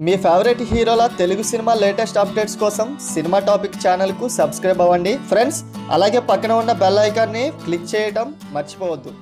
మీ favourite హీరోల Telugu cinema latest updates కోసం cinema topic ఛానల్కు సబ్స్క్రైబ్ అవ్వండి ఫ్రెండ్స్ అలాగే పక్కన ఉన్న బెల్ ఐకాన్ని క్లిక్ చేయడం మర్చిపోవద్దు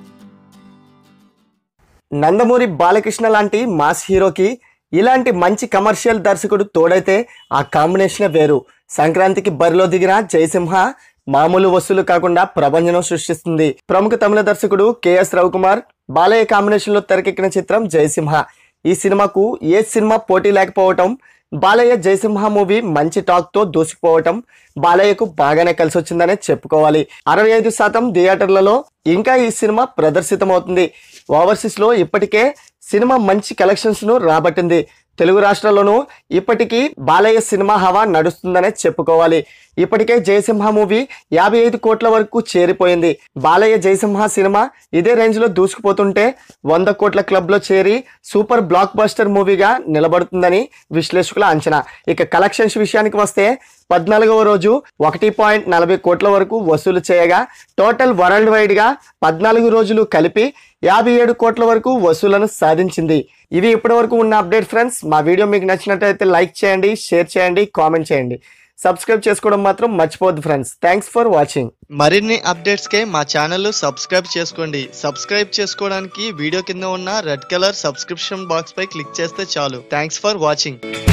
నందమూరి బాలకృష్ణ లాంటి మాస్ హీరోకి ఇలాంటి మంచి కమర్షియల్ దర్శకుడు తోడైతే ఆ కాంబినేషన్ వేరు సంక్రాంతికి బరిలో దిగిన జయసింహ మామూలు వస్తువులు కాకుండా ప్రభంజనం సృష్టిస్తుంది ప్రముఖ తమిళ దర్శకుడు కెఎస్ రవికుమార్ బాలయ్య కాంబినేషన్ లో తెరకెక్కిన చిత్రం జయసింహ ఈ సినిమాకు ఏ సినిమా పోటీ లేకపోవటం బాలయ్య జయసింహ మూవీ మంచి టాక్ తో దూసుకుపోవటం బాలయ్యకు బాగానే కలిసి వచ్చిందనే చెప్పుకోవాలి అరవై ఐదు శాతం థియేటర్లలో ఇంకా ఈ సినిమా ప్రదర్శితమవుతుంది ఓవర్సీస్ లో ఇప్పటికే సినిమా మంచి కలెక్షన్స్ ను రాబట్టింది తెలుగు రాష్ట్రాల్లోనూ ఇప్పటికీ బాలయ్య సినిమా హవా నడుస్తుందనే చెప్పుకోవాలి ఇప్పటికే జయసింహ మూవీ యాభై ఐదు కోట్ల వరకు చేరిపోయింది బాలయ్య జయసింహ సినిమా ఇదే రేంజ్ లో దూసుకుపోతుంటే వంద కోట్ల క్లబ్ లో చేరి సూపర్ బ్లాక్ బస్టర్ మూవీగా నిలబడుతుందని విశ్లేషకుల అంచనా ఇక కలెక్షన్స్ విషయానికి వస్తే పద్నాలుగవ రోజు ఒకటి పాయింట్ నలభై కోట్ల వరకు వసూలు చేయగా టోటల్ వరల్డ్ వైడ్ గా పద్నాలుగు రోజులు కలిపి యాభై ఏడు కోట్ల వరకు వసూలను సాధించింది ఇవి ఇప్పటి వరకు ఉన్న అప్డేట్ ఫ్రెండ్స్ మా వీడియో మీకు నచ్చినట్లయితే లైక్ చేయండి షేర్ చేయండి కామెంట్ చేయండి సబ్స్క్రైబ్ చేసుకోవడం మాత్రం మర్చిపోవద్దు ఫ్రెండ్స్ థ్యాంక్స్ ఫర్ వాచింగ్ మరిన్ని అప్డేట్స్ కే మా ఛానల్ సబ్స్క్రైబ్ చేసుకోండి సబ్స్క్రైబ్ చేసుకోవడానికి వీడియో కింద ఉన్న రెడ్ కలర్ సబ్స్క్రిప్షన్ బాక్స్ పై క్లిక్ చేస్తే చాలు థ్యాంక్స్ ఫర్ వాచింగ్